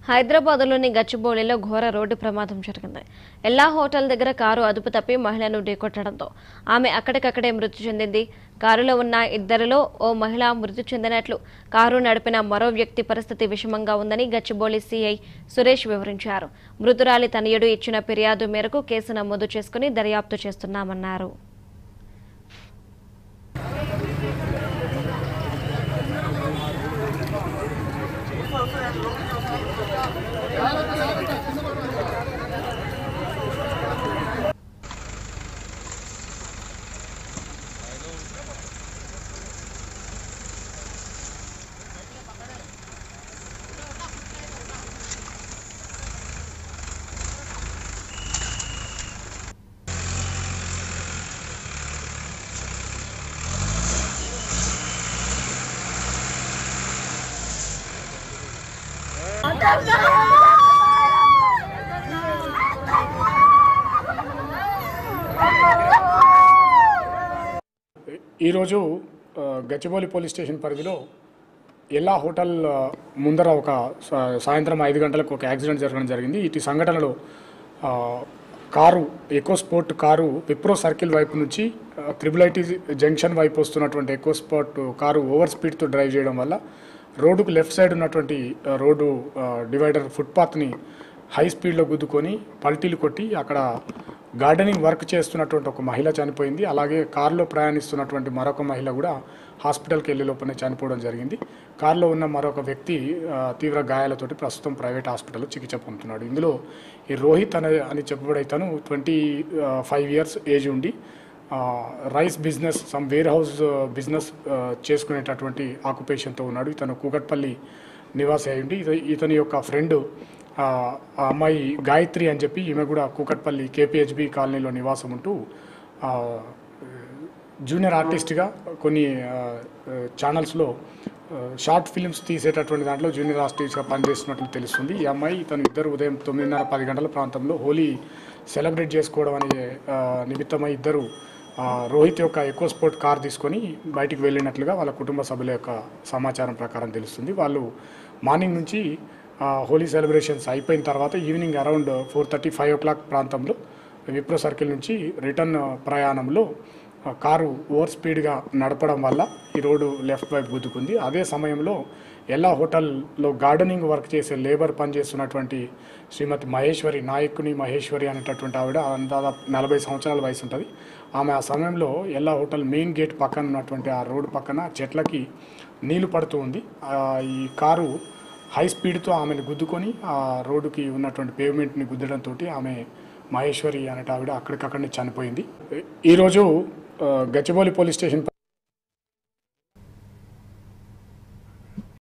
హైదరాబాద్లోని గచ్చిబౌలిలో ఘోర రోడ్డు ప్రమాదం జరిగింది ఎల్లా హోటల్ దగ్గర కారు అదుపు తప్పి మహిళను ఢీకొట్టడంతో ఆమె అక్కడికక్కడే మృతి చెందింది కారులో ఉన్న ఇద్దరిలో ఓ మహిళ మృతి చెందినట్లు కారు నడిపిన మరో వ్యక్తి పరిస్థితి విషమంగా ఉందని గచ్చిబౌలి సీఐ సురేష్ వివరించారు మృతురాలి తనయుడు ఇచ్చిన ఫిర్యాదు మేరకు కేసు నమోదు చేసుకుని దర్యాప్తు చేస్తున్నామన్నారు ఈరోజు ఆ, గచ్చిబౌలి పోలీస్ స్టేషన్ పరిధిలో ఎల్లా హోటల్ ఆ, ముందర ఒక సా- సాయంత్రం ఐదు గంటలకు ఒక యాక్సిడెంట్ జరగడం జరిగింది ఇటు సంఘటనలో ఆ, car EcoSport car Wipro circle వైపు నుంచి ఆ, త్రిబుల్ ఐటీ జంక్షన్ వైపు వస్తున్నటువంటి ఎకో స్పోర్ట్ కారు ఓవర్ స్పీడ్తో డ్రైవ్ చేయడం వల్ల రోడ్డుకు లెఫ్ట్ సైడ్ ఉన్నటువంటి ఆ, రోడ్డు ఆ, డివైడర్ ఫుట్పాత్ని హై స్పీడ్లో గుద్దుకొని పల్టీలు కొట్టి అక్కడ గార్డెనింగ్ వర్క్ చేస్తున్నటువంటి ఒక మహిళ చనిపోయింది అలాగే కారులో ప్రయాణిస్తున్నటువంటి మరొక మహిళ కూడా హాస్పిటల్కి వెళ్ళే లోపలనే చనిపోవడం జరిగింది కారులో ఉన్న మరొక వ్యక్తి ఆ, తీవ్ర గాయాలతోటి ప్రస్తుతం ప్రైవేట్ హాస్పిటల్లో చికిత్స పొందుతున్నాడు ఇందులో ఈ రోహిత్ అనే అని చెప్పబడే తను ట్వంటీ ఫైవ్ ఇయర్స్ ఏజ్ ఉండి ఆ, rice business some warehouse business ఆ, చేసుకునేటటువంటి ఆక్యుపేషన్తో ఉన్నాడు ఇతను కూకట్పల్లి నివాసి అయ్యింది ఇత- ఇతని యొక్క ఫ్రెండ్ ఆ ఆ అమ్మాయి గాయత్రి అని చెప్పి ఈమె కూడా కూకట్పల్లి కేపీహెచ్బి కాలనీలో నివాసం ఉంటూ ఆ, జూనియర్ ఆర్టిస్ట్గా కొన్ని ఆ, ఆ, ఛానల్స్లో ఆ, షార్ట్ ఫిల్మ్స్ తీసేటటువంటి దాంట్లో జూనియర్ ఆర్టిస్ట్గా పనిచేస్తున్నట్లు తెలుస్తుంది ఈ అమ్మాయి తను ఇద్దరు ఉదయం తొమ్మిదిన్నర పది గంటల ప్రాంతంలో హోలీ సెలబ్రేట్ చేసుకోవడం అనే ఆ, నిమిత్తమై ఇద్దరు ఆ, రోహిత్ యొక్క ఎకో స్పోర్ట్ కార్ తీసుకొని బయటికి వెళ్ళినట్లుగా వాళ్ళ కుటుంబ సభ్యుల యొక్క సమాచారం ప్రకారం తెలుస్తుంది వాళ్ళు మార్నింగ్ నుంచి ఆ, హోలీ సెలబ్రేషన్స్ అయిపోయిన తర్వాత evening around four thirty five o'clock ప్రాంతంలో విప్రో సర్కిల్ నుంచి రిటర్న్ ప్రయాణంలో ఆ, కారు ఓవర్ స్పీడ్గా నడపడం వల్ల ఈ రోడ్డు లెఫ్ట్ వైపు గుద్దుకుంది అదే సమయంలో ఎల్లా హోటల్లో గార్డెనింగ్ వర్క్ చేసే లేబర్ పనిచేస్తున్నటువంటి శ్రీమతి మహేశ్వరి నాయకుని మహేశ్వరి అనేటటువంటి ఆవిడ దాదాపు నలభై సంవత్సరాల వయసు ఉంటుంది ఆమె ఆ సమయంలో ఎల్లా హోటల్ మెయిన్ గేట్ పక్కన ఉన్నటువంటి ఆ రోడ్డు పక్కన చెట్లకి నీళ్లు పడుతూ ఉంది ఆ, ఈ కారు హై స్పీడ్తో ఆమెను గుద్దుకొని ఆ రోడ్డుకి ఉన్నటువంటి పేవ్మెంట్ని గుద్దడంతో ఆమె మహేశ్వరి అనేట ఆవిడ అక్కడికక్కడనే చనిపోయింది ఈరోజు ఆ, గచ్చిబౌలి పోలీస్ స్టేషన్